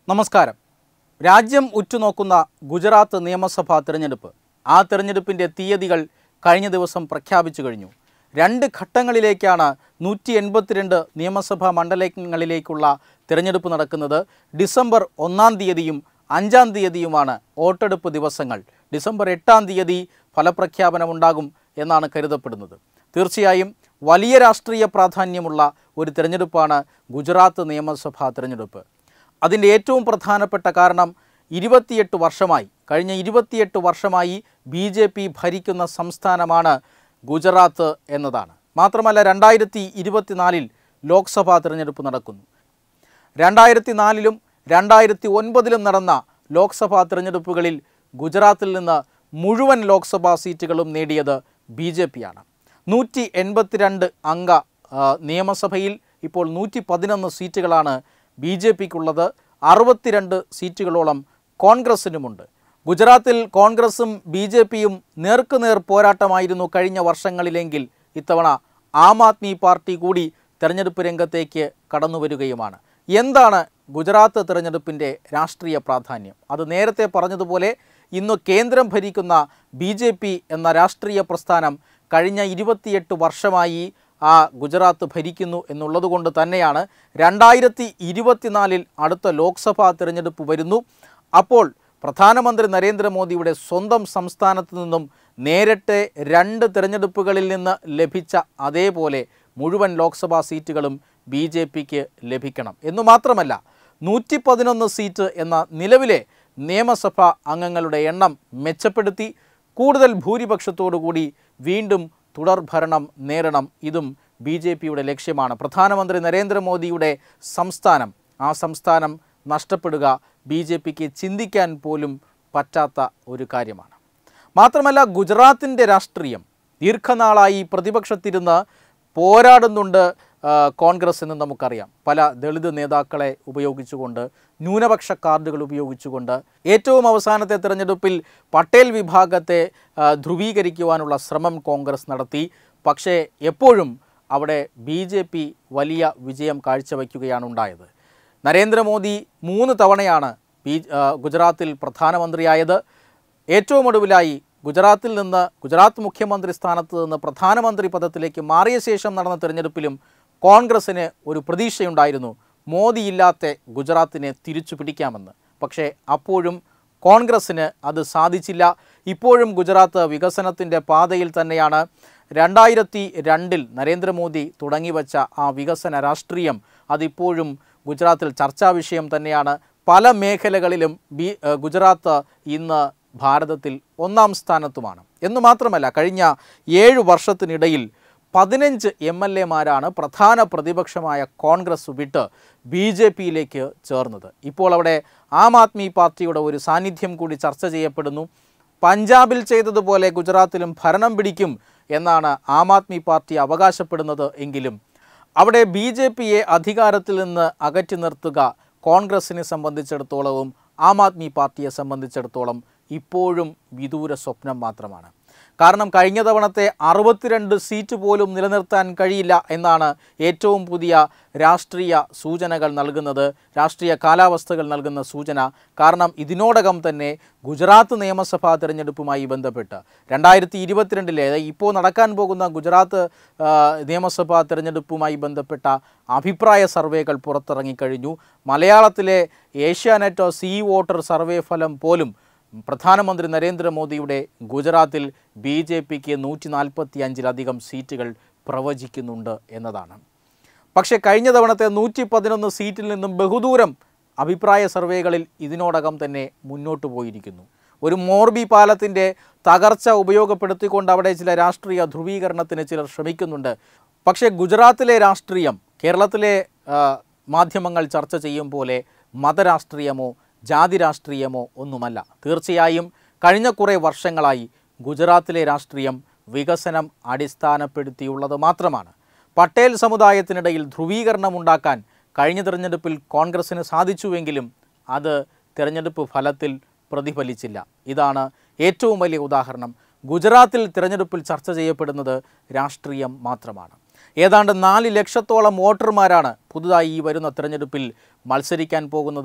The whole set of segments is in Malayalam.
നമസ്കാരം രാജ്യം ഉറ്റുനോക്കുന്ന ഗുജറാത്ത് നിയമസഭാ തിരഞ്ഞെടുപ്പ് ആ തിരഞ്ഞെടുപ്പിൻ്റെ തീയതികൾ കഴിഞ്ഞ ദിവസം പ്രഖ്യാപിച്ചു കഴിഞ്ഞു രണ്ട് ഘട്ടങ്ങളിലേക്കാണ് നൂറ്റി എൺപത്തിരണ്ട് നിയമസഭാ മണ്ഡലങ്ങളിലേക്കുള്ള തിരഞ്ഞെടുപ്പ് നടക്കുന്നത് ഡിസംബർ ഒന്നാം തീയതിയും അഞ്ചാം തീയതിയുമാണ് വോട്ടെടുപ്പ് ദിവസങ്ങൾ ഡിസംബർ എട്ടാം തീയതി ഫലപ്രഖ്യാപനമുണ്ടാകും എന്നാണ് കരുതപ്പെടുന്നത് തീർച്ചയായും വലിയ രാഷ്ട്രീയ പ്രാധാന്യമുള്ള ഒരു തിരഞ്ഞെടുപ്പാണ് ഗുജറാത്ത് നിയമസഭാ തിരഞ്ഞെടുപ്പ് അതിൻ്റെ ഏറ്റവും പ്രധാനപ്പെട്ട കാരണം ഇരുപത്തിയെട്ട് വർഷമായി കഴിഞ്ഞ ഇരുപത്തിയെട്ട് വർഷമായി ബി ജെ പി ഭരിക്കുന്ന സംസ്ഥാനമാണ് ഗുജറാത്ത് എന്നതാണ് മാത്രമല്ല രണ്ടായിരത്തി ഇരുപത്തിനാലിൽ ലോക്സഭാ തിരഞ്ഞെടുപ്പ് നടക്കുന്നു രണ്ടായിരത്തി നാലിലും രണ്ടായിരത്തി ഒൻപതിലും നടന്ന ലോക്സഭാ തിരഞ്ഞെടുപ്പുകളിൽ ഗുജറാത്തിൽ നിന്ന് മുഴുവൻ ലോക്സഭാ സീറ്റുകളും നേടിയത് ബി ജെ പിയാണ് നൂറ്റി എൺപത്തിരണ്ട് അംഗ ആ, നിയമസഭയിൽ ഇപ്പോൾ നൂറ്റി പതിനൊന്ന് സീറ്റുകളാണ് ബി ജെ പിക്കുള്ളത് അറുപത്തിരണ്ട് സീറ്റുകളോളം കോൺഗ്രസിനുമുണ്ട് ഗുജറാത്തിൽ കോൺഗ്രസും ബി ജെ പിയും നേർക്കുനേർ പോരാട്ടമായിരുന്നു കഴിഞ്ഞ വർഷങ്ങളിലെങ്കിൽ ഇത്തവണ ആം ആദ്മി പാർട്ടി കൂടി തെരഞ്ഞെടുപ്പ് രംഗത്തേക്ക് കടന്നു വരികയുമാണ് എന്താണ് ഗുജറാത്ത് തിരഞ്ഞെടുപ്പിൻ്റെ രാഷ്ട്രീയ പ്രാധാന്യം അത് നേരത്തെ പറഞ്ഞതുപോലെ ഇന്ന് കേന്ദ്രം ഭരിക്കുന്ന ബി ജെ പി എന്ന രാഷ്ട്രീയ പ്രസ്ഥാനം കഴിഞ്ഞ ഇരുപത്തിയെട്ട് വർഷമായി ആ ഗുജറാത്ത് ഭരിക്കുന്നു എന്നുള്ളതുകൊണ്ട് തന്നെയാണ് രണ്ടായിരത്തി ഇരുപത്തിനാലിൽ അടുത്ത ലോക്സഭാ തിരഞ്ഞെടുപ്പ് വരുന്നു അപ്പോൾ പ്രധാനമന്ത്രി നരേന്ദ്രമോദിയുടെ സ്വന്തം സംസ്ഥാനത്ത് നിന്നും നേരിട്ട് രണ്ട് തിരഞ്ഞെടുപ്പുകളിൽ നിന്ന് ലഭിച്ച അതേപോലെ മുഴുവൻ ലോക്സഭാ സീറ്റുകളും ബി ജെ പിക്ക് ലഭിക്കണം എന്നു മാത്രമല്ല നൂറ്റി പതിനൊന്ന് സീറ്റ് എന്ന നിലവിലെ നിയമസഭാ അംഗങ്ങളുടെ എണ്ണം മെച്ചപ്പെടുത്തി കൂടുതൽ ഭൂരിപക്ഷത്തോടുകൂടി വീണ്ടും തുടർ ഭരണം നേടണം ഇതും ബി ജെ പിയുടെ ലക്ഷ്യമാണ് പ്രധാനമന്ത്രി നരേന്ദ്രമോദിയുടെ സംസ്ഥാനം ആ സംസ്ഥാനം നഷ്ടപ്പെടുക ബി ജെ പിക്ക് ചിന്തിക്കാൻ പോലും പറ്റാത്ത ഒരു കാര്യമാണ് മാത്രമല്ല ഗുജറാത്തിൻ്റെ രാഷ്ട്രീയം ദീർഘനാളായി പ്രതിപക്ഷത്തിരുന്ന് പോരാടുന്നുണ്ട് ആ, കോൺഗ്രസ് എന്ന് നമുക്കറിയാം പല ദളിത് നേതാക്കളെ ഉപയോഗിച്ചുകൊണ്ട് ന്യൂനപക്ഷ കാർഡുകൾ ഉപയോഗിച്ചുകൊണ്ട് ഏറ്റവും അവസാനത്തെ തിരഞ്ഞെടുപ്പിൽ പട്ടേൽ വിഭാഗത്തെ ആ, ധ്രുവീകരിക്കുവാനുള്ള ശ്രമം കോൺഗ്രസ് നടത്തി പക്ഷേ എപ്പോഴും അവിടെ ബി ജെ പി വലിയ വിജയം കാഴ്ചവെക്കുകയാണ് ഉണ്ടായത് നരേന്ദ്രമോദി മൂന്ന് തവണയാണ് ബി ആ, ഗുജറാത്തിൽ പ്രധാനമന്ത്രിയായത് ഏറ്റവും ഒടുവിലായി ഗുജറാത്തിൽ നിന്ന് ഗുജറാത്ത് മുഖ്യമന്ത്രി സ്ഥാനത്ത് നിന്ന് പ്രധാനമന്ത്രി പദത്തിലേക്ക് മാറിയ ശേഷം നടന്ന തിരഞ്ഞെടുപ്പിലും കോൺഗ്രസ്സിന് ഒരു പ്രതീക്ഷയുണ്ടായിരുന്നു മോദിയില്ലാത്ത ഗുജറാത്തിനെ തിരിച്ചു പിടിക്കാമെന്ന് പക്ഷേ അപ്പോഴും കോൺഗ്രസ്സിന് അത് സാധിച്ചില്ല ഇപ്പോഴും ഗുജറാത്ത് വികസനത്തിൻ്റെ പാതയിൽ തന്നെയാണ് രണ്ടായിരത്തി രണ്ടിൽ നരേന്ദ്രമോദി തുടങ്ങിവച്ച ആ വികസന രാഷ്ട്രീയം അതിപ്പോഴും ഗുജറാത്തിൽ ചർച്ചാ വിഷയം തന്നെയാണ് പല മേഖലകളിലും ബി ഏഹ് ഗുജറാത്ത് ഇന്ന് ഭാരതത്തിൽ ഒന്നാം സ്ഥാനത്തുമാണ് എന്ന് മാത്രമല്ല കഴിഞ്ഞ ഏഴ് വർഷത്തിനിടയിൽ പതിനഞ്ച് എം എൽ എമാരാണ് പ്രധാന പ്രതിപക്ഷമായ കോൺഗ്രസ് വിട്ട് ബി ജെ പിയിലേക്ക് ചേർന്നത് ഇപ്പോൾ അവിടെ ആം ആദ്മി പാർട്ടിയുടെ ഒരു സാന്നിധ്യം കൂടി ചർച്ച ചെയ്യപ്പെടുന്നു പഞ്ചാബിൽ ചെയ്തതുപോലെ ഗുജറാത്തിലും ഭരണം പിടിക്കും എന്നാണ് ആം ആദ്മി പാർട്ടി അവകാശപ്പെടുന്നത് എങ്കിലും അവിടെ ബി ജെ പിയെ അധികാരത്തിൽ നിന്ന് അകറ്റി നിർത്തുക കോൺഗ്രസിനെ സംബന്ധിച്ചിടത്തോളവും ആം ആദ്മി പാർട്ടിയെ സംബന്ധിച്ചിടത്തോളം ഇപ്പോഴും വിദൂര സ്വപ്നം മാത്രമാണ് കാരണം കഴിഞ്ഞ തവണത്തെ അറുപത്തിരണ്ട് സീറ്റ് പോലും നിലനിർത്താൻ കഴിയില്ല എന്നാണ് ഏറ്റവും പുതിയ രാഷ്ട്രീയ സൂചനകൾ നൽകുന്നത് രാഷ്ട്രീയ കാലാവസ്ഥകൾ നൽകുന്ന സൂചന കാരണം ഇതിനോടകം തന്നെ ഗുജറാത്ത് നിയമസഭാ തിരഞ്ഞെടുപ്പുമായി ബന്ധപ്പെട്ട് രണ്ടായിരത്തി ഇരുപത്തിരണ്ടിലെ ഇപ്പോൾ നടക്കാൻ പോകുന്ന ഗുജറാത്ത് ആ, നിയമസഭാ തിരഞ്ഞെടുപ്പുമായി ബന്ധപ്പെട്ട അഭിപ്രായ സർവേകൾ പുറത്തിറങ്ങിക്കഴിഞ്ഞു മലയാളത്തിലെ ഏഷ്യാനെറ്റ് സി വോട്ടർ സർവേ ഫലം പോലും പ്രധാനമന്ത്രി നരേന്ദ്രമോദിയുടെ ഗുജറാത്തിൽ ബി ജെ പിക്ക് നൂറ്റി നാൽപ്പത്തി അഞ്ചിലധികം സീറ്റുകൾ പ്രവചിക്കുന്നുണ്ട് എന്നതാണ് പക്ഷേ കഴിഞ്ഞ തവണത്തെ നൂറ്റി പതിനൊന്ന് സീറ്റിൽ നിന്നും ബഹുദൂരം അഭിപ്രായ സർവേകളിൽ ഇതിനോടകം തന്നെ മുന്നോട്ട് പോയിരിക്കുന്നു ഒരു മോർബി പാലത്തിൻ്റെ തകർച്ച ഉപയോഗപ്പെടുത്തിക്കൊണ്ട് അവിടെ ചില രാഷ്ട്രീയ ധ്രുവീകരണത്തിന് ചിലർ ശ്രമിക്കുന്നുണ്ട് പക്ഷേ ഗുജറാത്തിലെ രാഷ്ട്രീയം കേരളത്തിലെ ആ, മാധ്യമങ്ങൾ ചർച്ച ചെയ്യും പോലെ മതരാഷ്ട്രീയമോ ജാതി രാഷ്ട്രീയമോ ഒന്നുമല്ല തീർച്ചയായും കഴിഞ്ഞ കുറേ വർഷങ്ങളായി ഗുജറാത്തിലെ രാഷ്ട്രീയം വികസനം അടിസ്ഥാനപ്പെടുത്തിയുള്ളത് മാത്രമാണ് പട്ടേൽ സമുദായത്തിനിടയിൽ ധ്രുവീകരണമുണ്ടാക്കാൻ കഴിഞ്ഞ തിരഞ്ഞെടുപ്പിൽ കോൺഗ്രസ്സിന് സാധിച്ചുവെങ്കിലും അത് തിരഞ്ഞെടുപ്പ് ഫലത്തിൽ പ്രതിഫലിച്ചില്ല ഇതാണ് ഏറ്റവും വലിയ ഉദാഹരണം ഗുജറാത്തിൽ തിരഞ്ഞെടുപ്പിൽ ചർച്ച ചെയ്യപ്പെടുന്നത് രാഷ്ട്രീയം മാത്രമാണ് ഏതാണ്ട് നാല് ലക്ഷത്തോളം വോട്ടർമാരാണ് പുതുതായി ഈ വരുന്ന തിരഞ്ഞെടുപ്പിൽ മത്സരിക്കാൻ പോകുന്നത്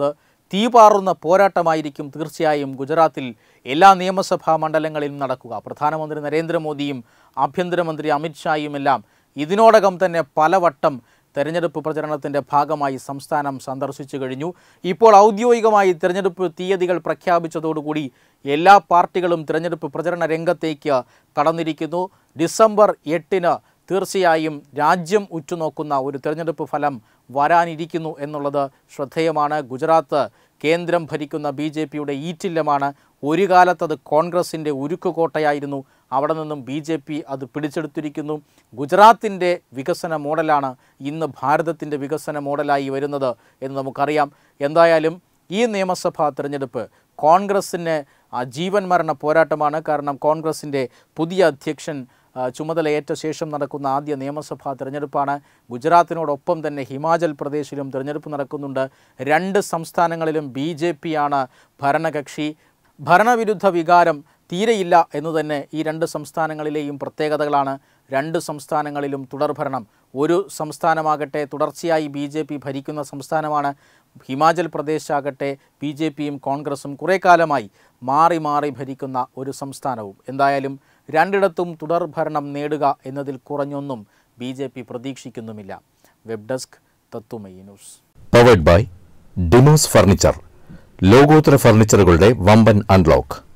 തീപാറുന്ന പോരാട്ടമായിരിക്കും തീർച്ചയായും ഗുജറാത്തിൽ എല്ലാ നിയമസഭാ മണ്ഡലങ്ങളിലും നടക്കുക പ്രധാനമന്ത്രി നരേന്ദ്രമോദിയും ആഭ്യന്തരമന്ത്രി അമിത്ഷായും എല്ലാം ഇതിനോടകം തന്നെ പലവട്ടം തെരഞ്ഞെടുപ്പ് പ്രചരണത്തിൻ്റെ ഭാഗമായി സംസ്ഥാനം സന്ദർശിച്ചു കഴിഞ്ഞു ഇപ്പോൾ ഔദ്യോഗികമായി തെരഞ്ഞെടുപ്പ് തീയതികൾ പ്രഖ്യാപിച്ചതോടുകൂടി എല്ലാ പാർട്ടികളും തെരഞ്ഞെടുപ്പ് പ്രചരണ രംഗത്തേക്ക് കടന്നിരിക്കുന്നു ഡിസംബർ എട്ടിന് തീർച്ചയായും രാജ്യം ഉറ്റുനോക്കുന്ന ഒരു തെരഞ്ഞെടുപ്പ് ഫലം വരാനിരിക്കുന്നു എന്നുള്ളത് ശ്രദ്ധേയമാണ് ഗുജറാത്ത് കേന്ദ്രം ഭരിക്കുന്ന ബി ജെ പിയുടെ ഈറ്റില്ലമാണ് ഒരു കാലത്തത് കോൺഗ്രസിൻ്റെ ഉരുക്കുകോട്ടയായിരുന്നു അവിടെ നിന്നും ബി ജെ പി അത് പിടിച്ചെടുത്തിരിക്കുന്നു ഗുജറാത്തിൻ്റെ വികസന മോഡലാണ് ഇന്ന് ഭാരതത്തിൻ്റെ വികസന മോഡലായി വരുന്നത് എന്ന് നമുക്കറിയാം എന്തായാലും ഈ നിയമസഭാ തെരഞ്ഞെടുപ്പ് കോൺഗ്രസിന് ആ, ജീവൻ മരണ പോരാട്ടമാണ് കാരണം കോൺഗ്രസിൻ്റെ പുതിയ അധ്യക്ഷൻ ആ, ചുമതലയേറ്റ ശേഷം നടക്കുന്ന ആദ്യ നിയമസഭാ തെരഞ്ഞെടുപ്പാണ് ഗുജറാത്തിനോടൊപ്പം തന്നെ ഹിമാചൽ പ്രദേശിലും തെരഞ്ഞെടുപ്പ് നടക്കുന്നുണ്ട് രണ്ട് സംസ്ഥാനങ്ങളിലും ബി ജെ ആണ് ഭരണകക്ഷി ഭരണവിരുദ്ധ വികാരം തീരെയില്ല എന്ന് തന്നെ ഈ രണ്ട് സംസ്ഥാനങ്ങളിലെയും പ്രത്യേകതകളാണ് രണ്ട് സംസ്ഥാനങ്ങളിലും തുടർഭരണം ഒരു സംസ്ഥാനമാകട്ടെ തുടർച്ചയായി ബി ജെ പി ഭരിക്കുന്ന സംസ്ഥാനമാണ് ഹിമാചൽ പ്രദേശ് ആകട്ടെ ബി ജെ പിയും കോൺഗ്രസും കുറേ കാലമായി മാറി മാറി ഭരിക്കുന്ന ഒരു സംസ്ഥാനവും എന്തായാലും രണ്ടിടത്തും തുടർഭരണം നേടുക എന്നതിൽ കുറഞ്ഞൊന്നും ബി ജെ പി പ്രതീക്ഷിക്കുന്നുമില്ല web desk Tatwamayi news powered by Demos furniture ലോകോത്തര ഫർണിച്ചറുകളുടെ വമ്പൻ അൺലോക്ക്